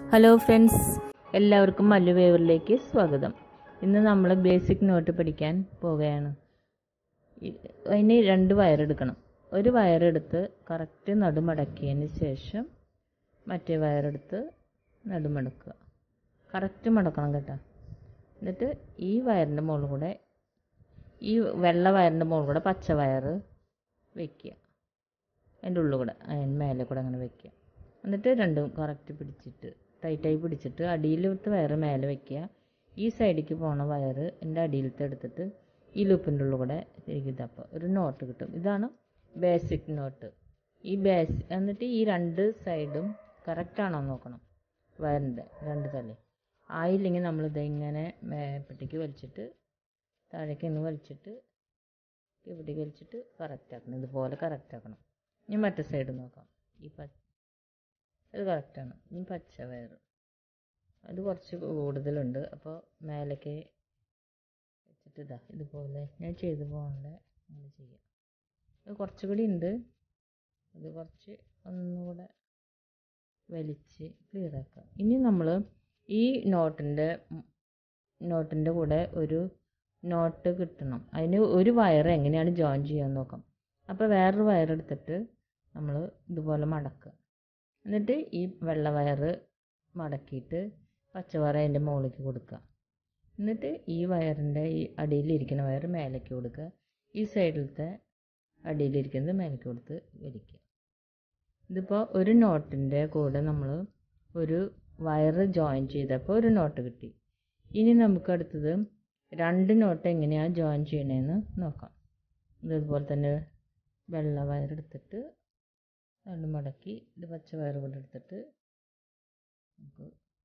hello friends എല്ലാവർക്കും മല്ലു വേവറിലേക്ക് സ്വാഗതം ഇന്ന് നമ്മൾ ബേസിക് നോട്ട് പഠിക്കാൻ പോവുകയാണ് ഈ- അതിന് രണ്ട് വയറെടുക്കണം ഒരു വയറെടുത്ത് കറക്റ്റ് നടുമടക്കിയതിന് ശേഷം മറ്റേ വയറെടുത്ത് നടുമടക്കുക കറക്റ്റ് മടക്കണം കേട്ടോ എന്നിട്ട് ഈ വയറിൻ്റെ മുകളിൽ കൂടെ ഈ വെള്ള വയറിൻ്റെ മുകളിൽ കൂടെ പച്ച വയറ് വയ്ക്കുക അതിൻ്റെ ഉള്ളിൽ കൂടെ അതിന് മേലെ കൂടെ അങ്ങനെ വെക്കുക എന്നിട്ട് രണ്ടും കറക്റ്റ് പിടിച്ചിട്ട് ടൈറ്റായി പിടിച്ചിട്ട് അടിയിലത്തെ വയറ് മേലെ വെക്കുക ഈ സൈഡിലേക്ക് പോണ വയറ് എൻ്റെ അടിയിലത്തെ എടുത്തിട്ട് ഈ ലൂപ്പിൻ്റെ ഉള്ളിൽ കൂടെ തിരികെ ഇതപ്പോൾ ഒരു നോട്ട് കിട്ടും ഇതാണ് ബേസിക് നോട്ട് ഈ ബേസ് എന്നിട്ട് ഈ രണ്ട് സൈഡും കറക്റ്റാണോ നോക്കണം വയറിൻ്റെ രണ്ട് തലേ ആയില്ലെങ്കിൽ നമ്മളിത് ഇങ്ങനെ മേപ്പട്ടേക്ക് വലിച്ചിട്ട് താഴേക്ക് ഇന്ന് വലിച്ചിട്ട് ഇവിടേക്ക് വലിച്ചിട്ട് കറക്റ്റ് ആക്കണം ഇതുപോലെ കറക്റ്റ് ആക്കണം ഇനി മറ്റേ സൈഡ് നോക്കാം ഈ പച്ച ഇത് കറക്റ്റാണ് ഇനി പച്ച വയറ് അത് കുറച്ച് കൂടുതലുണ്ട് അപ്പോൾ മേലേക്ക് വെച്ചിട്ട് ഇതാ ഇതുപോലെ ഞാൻ ചെയ്തു പോകണ്ടേ അങ്ങനെ ചെയ്യാം അത് കുറച്ചുകൂടി ഉണ്ട് അത് കുറച്ച് ഒന്നുകൂടെ വലിച്ച് ക്ലിയർ ആക്കുക ഇനി നമ്മൾ ഈ നോട്ടിൻ്റെ നോട്ടിൻ്റെ കൂടെ ഒരു നോട്ട് കിട്ടണം അതിന് ഒരു വയർ എങ്ങനെയാണ് ജോയിൻ ചെയ്യാൻ നോക്കാം അപ്പോൾ വേറൊരു വയർ എടുത്തിട്ട് നമ്മൾ ഇതുപോലെ മടക്കുക എന്നിട്ട് ഈ വെള്ള വയറ് മടക്കിയിട്ട് പച്ച വയർ അതിൻ്റെ മുകളിലേക്ക് കൊടുക്കുക എന്നിട്ട് ഈ വയറിൻ്റെ ഈ അടിയിലിരിക്കുന്ന വയർ മേലേക്ക് കൊടുക്കുക ഈ സൈഡിലത്തെ അടിയിലിരിക്കുന്നത് മേലേക്ക് കൊടുത്ത് വലിക്കുക ഇതിപ്പോൾ ഒരു നോട്ടിൻ്റെ കൂടെ നമ്മൾ ഒരു വയറ് ജോയിൻ ചെയ്തപ്പോൾ ഒരു നോട്ട് കിട്ടി ഇനി നമുക്ക് അടുത്തത് രണ്ട് നോട്ട് എങ്ങനെയാണ് ജോയിൻ ചെയ്യണതെന്ന് നോക്കാം ഇതുപോലെ തന്നെ വെള്ള വയറെടുത്തിട്ട് രണ്ട് മടക്കി ഇത് പച്ച വയർ കൂടെ എടുത്തിട്ട് നമുക്ക്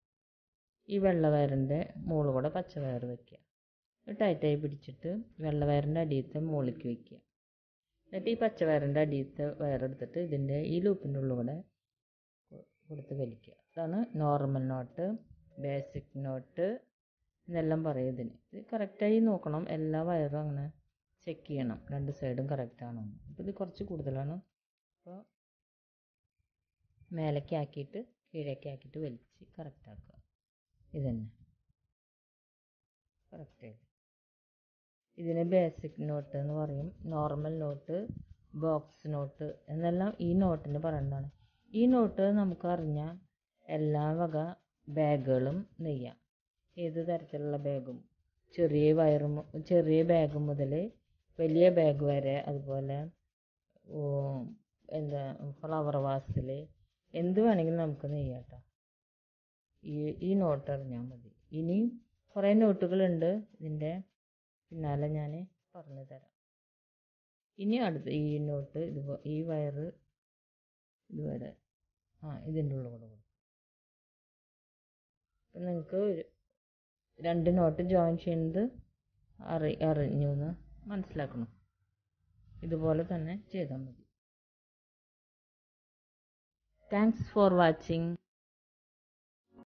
ഈ വെള്ള വയറിൻ്റെ മുകളിൽ കൂടെ പച്ച വയർ വയ്ക്കുക ഇത് ടൈറ്റായി പിടിച്ചിട്ട് വെള്ള വയറിൻ്റെ അടിയത്തെ മുകളിലേക്ക് വയ്ക്കുക എന്നിട്ട് ഈ പച്ച വയറിൻ്റെ അടിയത്തെ വയറെടുത്തിട്ട് ഇതിൻ്റെ ഈ ലൂപ്പിൻ്റെ ഉള്ളിൽ കൂടെ കൊ- കൊടുത്ത് വലിക്കുക അതാണ് നോർമൽ നോട്ട് ബേസിക് നോട്ട് എന്നെല്ലാം പറയും ഇതിന് ഇത് കറക്റ്റായി നോക്കണം എല്ലാ വയറും അങ്ങനെ ചെക്ക് ചെയ്യണം രണ്ട് സൈഡും കറക്റ്റാണോ അപ്പോൾ ഇത് കുറച്ച് കൂടുതലാണ് അപ്പോൾ മേലേക്ക് ആക്കിയിട്ട് കീഴേക്ക് ആക്കിയിട്ട് വലിച്ച് കറക്റ്റ് ആക്കുക ഇത് തന്നെ കറക്റ്റ് ഇതിന് ബേസിക് നോട്ട് എന്ന് പറയും നോർമൽ നോട്ട് ബോക്സ് നോട്ട് എന്നെല്ലാം ഈ നോട്ടിന് പറയുന്നതാണ് ഈ നോട്ട് നമുക്കറിഞ്ഞാൽ എല്ലാ വക ബാഗുകളും നെയ്യാം ഏത് തരത്തിലുള്ള ബാഗും ചെറിയ വയറ് മു- ചെറിയ ബാഗ് മുതൽ വലിയ ബാഗ് വരെ അതുപോലെ ഓ, എന്താ ഫ്ലവർ വാസിൽ എന്ത് വേണമെങ്കിലും നമുക്ക് നെയ്യാം കേട്ടോ ഈ ഈ നോട്ട് അറിഞ്ഞാൽ മതി ഇനി കുറേ നോട്ടുകളുണ്ട് ഇതിൻ്റെ പിന്നാലെ ഞാൻ പറഞ്ഞു തരാം ഇനി അടുത്ത് ഈ നോട്ട് ഇത് ഈ വയറ് ഇതുവരെ ആ ഇതിൻ്റെ ഉള്ളിൽ കൂടെ കൊടുക്കും അപ്പം നിങ്ങൾക്ക് ഒരു രണ്ട് നോട്ട് ജോയിൻ ചെയ്യുന്നത് അറി അറിഞ്ഞു എന്ന് മനസ്സിലാക്കണം ഇതുപോലെ തന്നെ ചെയ്താൽ മതി താങ്ക്സ് ഫോർ വാച്ചിങ്